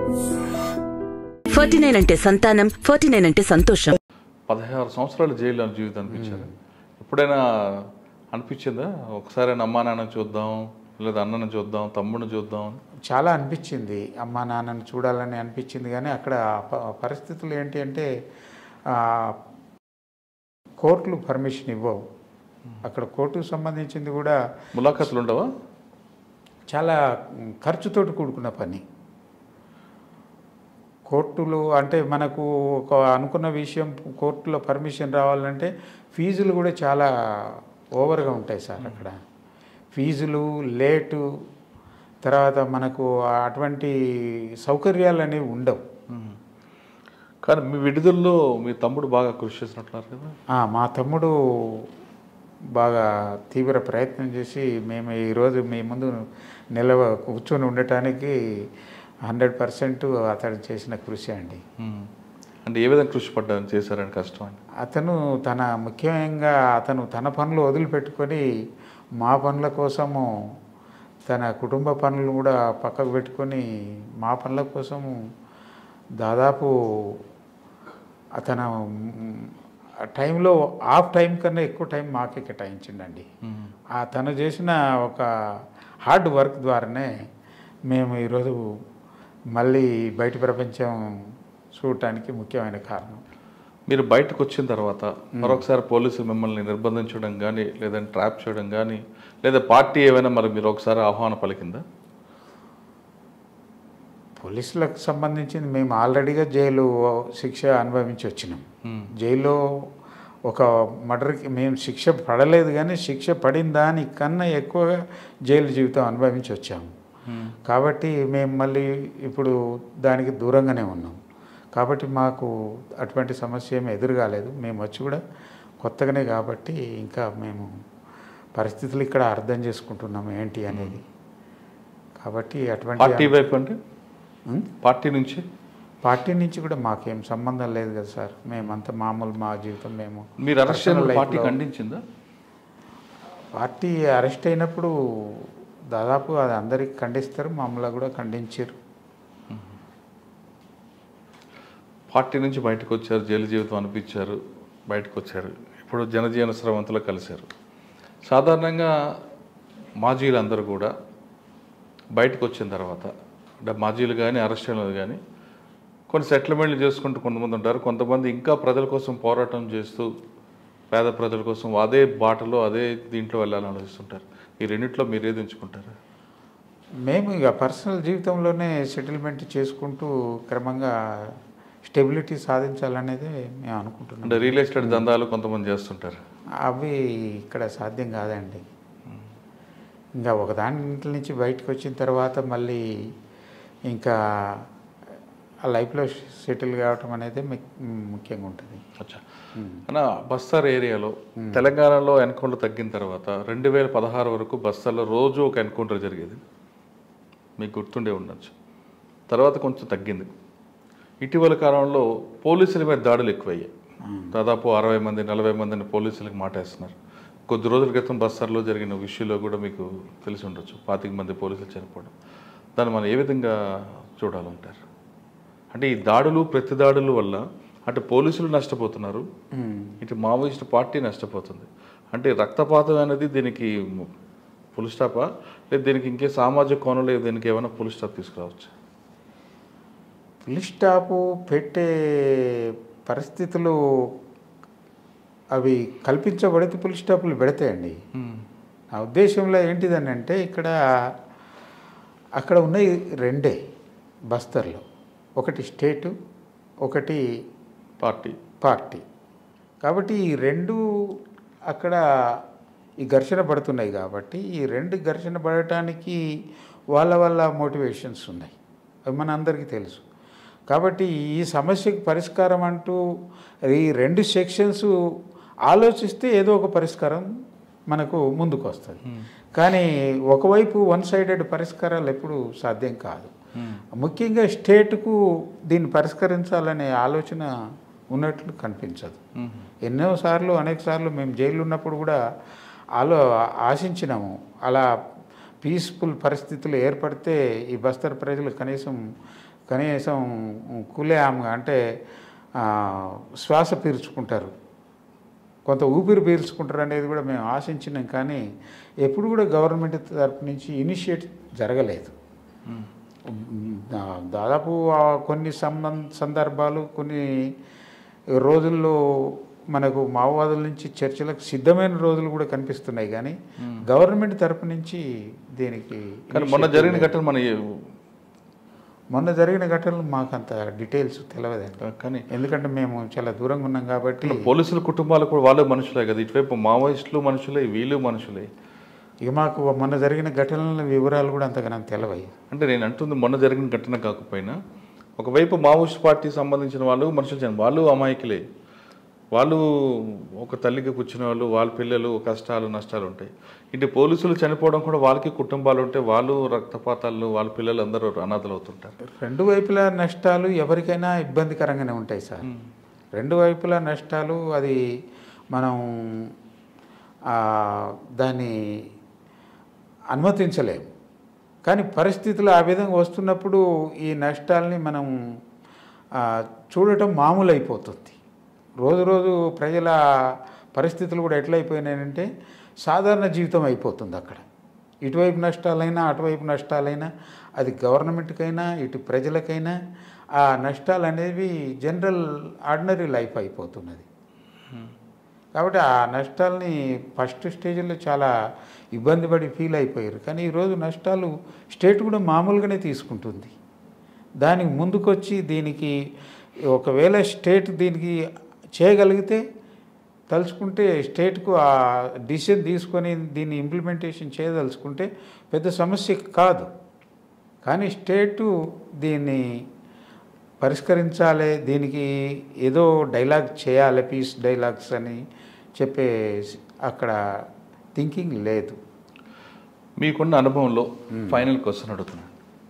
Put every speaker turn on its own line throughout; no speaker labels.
Forty nine అంటే సంతానం forty nine అంటే సంతోషం
పదహారు సంవత్సరాలు జైల్లో జీవితం అనిపించారు ఎప్పుడైనా అనిపించిందా ఒకసారి అమ్మా నాన్న చూద్దాం లేదా అన్నను చూద్దాం తమ్ముడిని చూద్దాం అని?
చాలా అనిపించింది అమ్మా నాన్నని చూడాలని అనిపించింది కానీ అక్కడ ప- పరిస్థితులు ఏంటి అంటే ఆ, కోర్టులు పర్మిషన్ ఇవ్వవు అక్కడ కోర్టుకు సంబంధించింది కూడా
ములాఖాతులు ఉండవా
చాలా ఖర్చుతోటి కూడుకున్న పని కోర్టులు అంటే మనకు ఒక అనుకున్న విషయం కోర్టులో పర్మిషన్ రావాలంటే ఫీజులు కూడా చాలా ఓవర్గా ఉంటాయి సార్ అక్కడ ఫీజులు లేటు తర్వాత మనకు అటువంటి సౌకర్యాలు అనేవి ఉండవు
కానీ మీ విడుదలలో మీ తమ్ముడు బాగా కృషి చేసినట్లున్నారు కదా
ఆ, మా తమ్ముడు బాగా తీవ్ర ప్రయత్నం చేసి మేము ఈరోజు మీ ముందు నిలవ కూర్చొని ఉండటానికి హండ్రెడ్ పర్సెంట్ అతడు చేసిన కృషి అండి
ఉమ్. అంటే ఏ విధంగా కృషి పడ్డాను చేశారని కష్టం అని
అతను తన ముఖ్యంగా అతను తన పనులు వదిలిపెట్టుకొని మా పనుల కోసము తన కుటుంబ పనులు కూడా పక్కకు పెట్టుకొని మా పనుల కోసము దాదాపు అతను మ్, ఆ టైంలో హాఫ్ టైం కన్నా ఎక్కువ టైం మాకే కేటాయించిండండి
ఉమ్.
ఆ తను చేసిన ఒక హార్డ్ వర్క్ ద్వారానే మేము ఈరోజు మళ్ళీ బయట ప్రపంచం చూడటానికి ముఖ్యమైన కారణం
మీరు బయటకు వచ్చిన తర్వాత మరొకసారి పోలీసులు మిమ్మల్ని నిర్బంధించడం కానీ లేదంటే ట్రాప్ చేయడం కానీ లేదా పార్టీ ఏమైనా మరి మీరు ఒకసారి ఆహ్వానం పలికిందా
పోలీసులకు సంబంధించింది మేము ఆల్రెడీగా జైలు శిక్ష అనుభవించి వచ్చినాం
ఉమ్.
జైల్లో ఒక మర్డర్కి మేము శిక్ష పడలేదు కానీ శిక్ష పడిన దానికన్నా ఎక్కువగా జైలు జీవితం అనుభవించి వచ్చాము
ఉమ్.
కాబట్టి మేము మళ్ళీ ఇప్పుడు దానికి దూరంగానే ఉన్నాం కాబట్టి మాకు అటువంటి సమస్య ఏమి ఎదురు కాలేదు మేము వచ్చి కూడా కొత్తగానే కాబట్టి ఇంకా మేము పరిస్థితులు ఇక్కడ అర్థం చేసుకుంటున్నాం ఏంటి అనేది కాబట్టి
పార్టీ
అటువంటి
వైపు అంటే
ఉం?
పార్టీ నుంచి
పార్టీ నుంచి కూడా మాకేం సంబంధం లేదు కదా సార్ మేమంతా మామూలు మా జీవితం మేము
మీరు అరెస్ట్ అయిన
personal
పార్టీ
life లో-
ఖండించిందా
పార్టీ అరెస్ట్ అయినప్పుడు దాదాపు అది అందరికి ఖండిస్తారు మమ్మల్ని కూడా ఖండించారు
పార్టీ నుంచి బయటకు వచ్చారు జైలు జీవితం అనిపించారు బయటకు వచ్చారు ఇప్పుడు జనజీవన స్రవంతులు కలిశారు సాధారణంగా మాజీలు అందరూ కూడా బయటకు వచ్చిన తర్వాత అంటే మాజీలు కానీ అరెస్ట్ అయినది కానీ కొన్ని సెటిల్మెంట్లు చేసుకుంటూ కొంతమంది ఉంటారు కొంతమంది ఇంకా ప్రజల కోసం పోరాటం చేస్తూ పేద ప్రజల కోసం అదే బాటలో అదే దీంట్లో వెళ్ళాలని ఆలోచిస్తుంటారు ఈ రెండిట్లో మీరు ఏది ఎంచుకుంటారు
మేము ఇక పర్సనల్ జీవితంలోనే సెటిల్మెంట్ చేసుకుంటూ క్రమంగా స్టెబిలిటీ సాధించాలనేది మేము అనుకుంటున్నాం
అంటే రియల్ ఎస్టేట్ దందాలు కొంతమంది చేస్తుంటారు
అవి ఇక్కడ సాధ్యం కాదండి ఇంకా ఒక దాంట్లో నుంచి బయటకు వచ్చిన తర్వాత మళ్ళీ ఇంకా ఆ లైఫ్లో సెటిల్ కావటం అనేది మి- ముఖ్యంగా ఉంటుంది
అచ్చా అన్న బస్తర్ ఏరియాలో తెలంగాణలో ఎన్కౌంటర్ తగ్గిన తర్వాత రెండు వేల పదహారు వరకు బస్తర్లో రోజు ఒక ఎన్కౌంటర్ జరిగేది మీకు గుర్తుండే ఉండొచ్చు తర్వాత కొంచెం తగ్గింది ఇటీవల కాలంలో పోలీసుల మీద దాడులు ఎక్కువయ్యాయి దాదాపు అరవై మంది నలభై మందిని పోలీసులకు మాటేస్తున్నారు కొద్ది రోజుల క్రితం బస్తర్లో జరిగిన విషయంలో కూడా మీకు తెలిసి ఉండొచ్చు పాతిక మంది పోలీసులు చనిపోవడం దాన్ని మనం ఏ విధంగా చూడాలంటారు అంటే ఈ దాడులు ప్రతి దాడుల వల్ల అటు పోలీసులు నష్టపోతున్నారు ఇటు మావోయిస్టు పార్టీ నష్టపోతుంది అంటే రక్తపాతం అనేది దీనికి ఫుల్ స్టాపా లేదా దీనికి ఇంకే సామాజిక కోణంలో దీనికి ఏమైనా ఫుల్ స్టాప్ తీసుకురావచ్చు
ఫుల్ స్టాపు పెట్టే పరిస్థితులు అవి కల్పించబడితే ఫుల్ స్టాపులు పెడతాయండి నా ఉద్దేశంలో ఏంటిదని అంటే ఇక్కడ అక్కడ ఉన్నాయి రెండే బస్తర్లో ఒకటి స్టేటు ఒకటి
పార్టీ
పార్టీ కాబట్టి ఈ రెండు అక్కడ ఈ ఘర్షణ పడుతున్నాయి కాబట్టి ఈ రెండు ఘర్షణ పడటానికి వాళ్ళ వాళ్ళ మోటివేషన్స్ ఉన్నాయి అవి మన అందరికీ తెలుసు కాబట్టి ఈ సమస్యకు పరిష్కారం అంటూ ఈ రెండు సెక్షన్స్ ఆలోచిస్తే ఏదో ఒక పరిష్కారం మనకు ముందుకు వస్తుంది కానీ ఒకవైపు వన్ సైడెడ్ పరిష్కారాలు ఎప్పుడు సాధ్యం కాదు ముఖ్యంగా స్టేట్కు దీన్ని పరిష్కరించాలనే ఆలోచన ఉన్నట్లు కనిపించదు ఎన్నోసార్లు అనేక సార్లు మేము జైలు ఉన్నప్పుడు కూడా ఆలో ఆశించినాము అలా పీస్ఫుల్ పరిస్థితులు ఏర్పడితే ఈ బస్తర్ ప్రజలు కనీసం కనీసం కులేఆమ్గా అంటే ఆ, శ్వాస పీల్చుకుంటారు కొంత ఊపిరి పీల్చుకుంటారు అనేది కూడా మేము ఆశించినాం కానీ ఎప్పుడు కూడా గవర్నమెంట్ తరపు నుంచి ఇనిషియేట్ జరగలేదు దా- దాదాపు ఆ కొన్ని సంబంధ సందర్భాలు కొన్ని రోజుల్లో మనకు మావోవాదుల నుంచి చర్చలకు సిద్ధమైన రోజులు కూడా కనిపిస్తున్నాయి కానీ గవర్నమెంట్ తరపు నుంచి దీనికి
కానీ మొన్న జరిగిన ఘటన మన
మొన్న జరిగిన ఘటనలు మాకు అంత డీటెయిల్స్ తెలియదండి
కానీ
ఎందుకంటే మేము చాలా దూరంగా ఉన్నాం కాబట్టి
పోలీసుల కుటుంబాలు కూడా వాళ్ళే మనుషులే కదా ఇటువైపు మావోయిస్టులు మనుషులే వీళ్ళు మనుషులే
ఇక మాకు మొన్న జరిగిన ఘటనల వివరాలు కూడా అంతగా నాకు తెలియవు
అంటే నేను అంటుంది మొన్న జరిగిన ఘటన కాకపోయినా ఒకవైపు మావోయిస్ట్ పార్టీ సంబంధించిన వాళ్ళు మనుషులు చని- వాళ్ళు అమాయకులే వాళ్ళు ఒక తల్లికి కూర్చున్న వాళ్ళు వాళ్ళ పిల్లలు కష్టాలు నష్టాలు ఉంటాయి ఇటు పోలీసులు చనిపోవడం కూడా వాళ్ళకి కుటుంబాలు ఉంటే వాళ్ళు రక్తపాతాలు వాళ్ళ పిల్లలు అందరూ అనాథలు అవుతుంటారు
రెండు వైపులా నష్టాలు ఎవరికైనా ఇబ్బందికరంగానే ఉంటాయి సార్ రెండు వైపులా నష్టాలు అది మనం ఆ, దాన్ని అనుమతించలేము కానీ పరిస్థితులు ఆ విధంగా వస్తున్నప్పుడు ఈ నష్టాలని మనం ఆ, చూడటం మామూలు అయిపోతుంది రోజు రోజు ప్రజల పరిస్థితులు కూడా ఎట్లయిపోయినాయంటే సాధారణ జీవితం అయిపోతుంది అక్కడ ఇటువైపు నష్టాలైనా అటువైపు నష్టాలైనా అది గవర్నమెంట్కైనా ఇటు ప్రజలకైనా ఆ నష్టాలు అనేవి జనరల్ ఆర్డినరీ లైఫ్ అయిపోతున్నది కాబట్టి ఆ నష్టాలని ఫస్ట్ స్టేజ్లో చాలా ఇబ్బంది పడి ఫీల్ అయిపోయారు కానీ ఈరోజు నష్టాలు స్టేట్ కూడా మామూలుగానే తీసుకుంటుంది దానికి ముందుకొచ్చి దీనికి ఒకవేళ స్టేట్ దీనికి చేయగలిగితే తలుచుకుంటే స్టేట్కు ఆ డిసిషన్ తీసుకొని దీన్ని ఇంప్లిమెంటేషన్ చేయదలుచుకుంటే పెద్ద సమస్య కాదు కానీ స్టేటు దీన్ని పరిష్కరించాలి దీనికి ఏదో డైలాగ్ చేయాలి పీస్ డైలాగ్స్ అని చెప్పే అక్కడ థింకింగ్ లేదు
మీకున్న అనుభవంలో ఫైనల్ క్వశ్చన్ అడుగుతున్నాను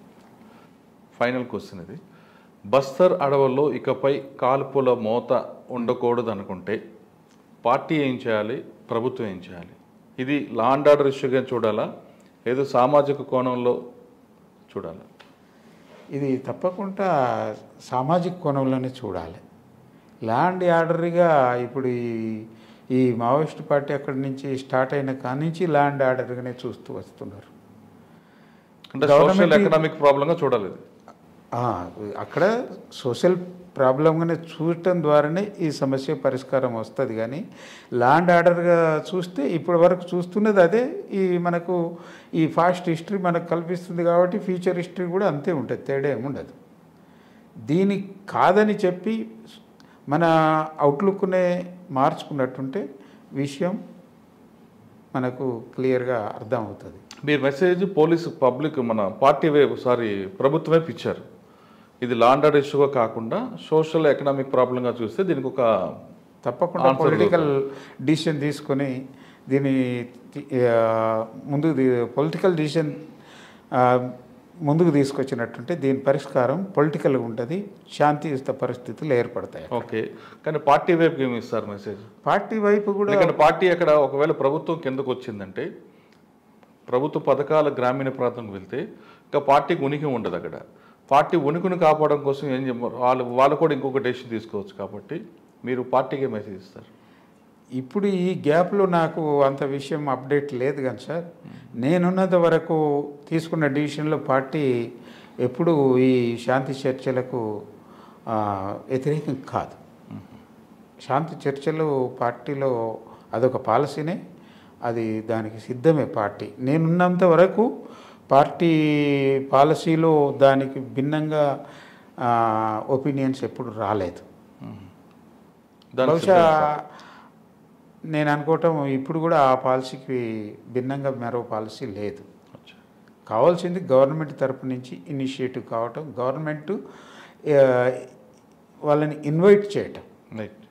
ఫైనల్ క్వశ్చన్ ఇది బస్తర్ అడవుల్లో ఇకపై కాల్పుల మోత ఉండకూడదు అనుకుంటే పార్టీ ఏం చేయాలి ప్రభుత్వం ఏం చేయాలి ఇది లా అండ్ ఆర్డర్ ఇష్యూగా చూడాలా ఏదో సామాజిక కోణంలో చూడాలా
ఇది తప్పకుండా సామాజిక కోణంలోనే చూడాలి ల్యాండ్ ఆర్డర్గా ఇప్పుడు ఈ ఈ మావోయిస్ట్ పార్టీ అక్కడి నుంచి స్టార్ట్ అయిన కాడి నుంచి ల్యాండ్ ఆర్డర్గానే చూస్తూ వస్తున్నారు
అంటే
Government
సోషల్
ఈ-
ఎకనామిక్ ప్రాబ్లంగా చూడాలి ఇది
ఆ, అక్కడ సోషల్ ప్రాబ్లంగానే చూడటం ద్వారానే ఈ సమస్య పరిష్కారం వస్తుంది కానీ ల్యాండ్ ఆర్డర్గా చూస్తే ఇప్పటి వరకు చూస్తున్నది అదే ఈ మనకు ఈ ఫాస్ట్ హిస్టరీ మనకు కల్పిస్తుంది కాబట్టి ఫ్యూచర్ హిస్టరీ కూడా అంతే ఉంటుంది తేడా ఏముండదు దీని కాదని చెప్పి మన అవుట్లుక్నే మార్చుకున్నట్టుంటే విషయం మనకు క్లియర్గా అర్థమవుతుంది
మీరు మెసేజ్ పోలీసు పబ్లిక్ మన పార్టీ వైపు సారీ ప్రభుత్వం వైపు ఇచ్చారు ఇది లా అండ్ ఆర్డర్ ఇష్యూగా కాకుండా సోషల్ ఎకనామిక్ ప్రాబ్లంగా చూస్తే దీనికి ఒక
తప్పకుండా
Answer
పొలిటికల్ డిసిషన్ తీసుకొని దీన్ని తి- ఆ, ముందుకు పొలిటికల్ డిసిషన్ ముందుకు తీసుకొచ్చినట్టుంటే దీని పరిష్కారం పొలిటికల్గా ఉంటుంది శాంతియుత పరిస్థితులు ఏర్పడతాయి
ఓకే కానీ పార్టీ వైపు ఏమి ఇస్తారు మెసేజ్
పార్టీ వైపు కూడా
ఎందుకంటే పార్టీ అక్కడ ఒకవేళ ప్రభుత్వం కిందకు వచ్చిందంటే ప్రభుత్వ పథకాల గ్రామీణ ప్రాంతం వెళ్తే ఇంకా పార్టీకి ఉనికి ఉండదు అక్కడ పార్టీ ఉనికిని కాపాడడం కోసం ఏం చెప్ప వాళ్ళు వాళ్ళు కూడా ఇంకొక డెసిషన్ తీసుకోవచ్చు కాబట్టి మీరు పార్టీకే మెసేజ్ ఇస్తారు
ఇప్పుడు ఈ గ్యాప్లో నాకు అంత విషయం అప్డేట్ లేదు కానీ సార్ నేనున్నంత వరకు తీసుకున్న డిసిషన్లో పార్టీ ఎప్పుడు ఈ శాంతి చర్చలకు ఆ, వ్యతిరేకం కాదు శాంతి చర్చలు పార్టీలో అదొక పాలసీనే అది దానికి సిద్ధమే పార్టీ నేనున్నంత వరకు పార్టీ పాలసీలో దానికి భిన్నంగా ఒపీనియన్స్ ఎప్పుడు రాలేదు
దానికి
బహుశా నేను అనుకోవటం ఇప్పుడు కూడా ఆ పాలసీకి భిన్నంగా మరో పాలసీ లేదు
అచ్చా.
కావాల్సింది గవర్నమెంట్ తరపు నుంచి ఇనిషియేటివ్ కావటం గవర్నమెంట్ వాళ్ళని ఇన్వైట్ చేయటం
రైట్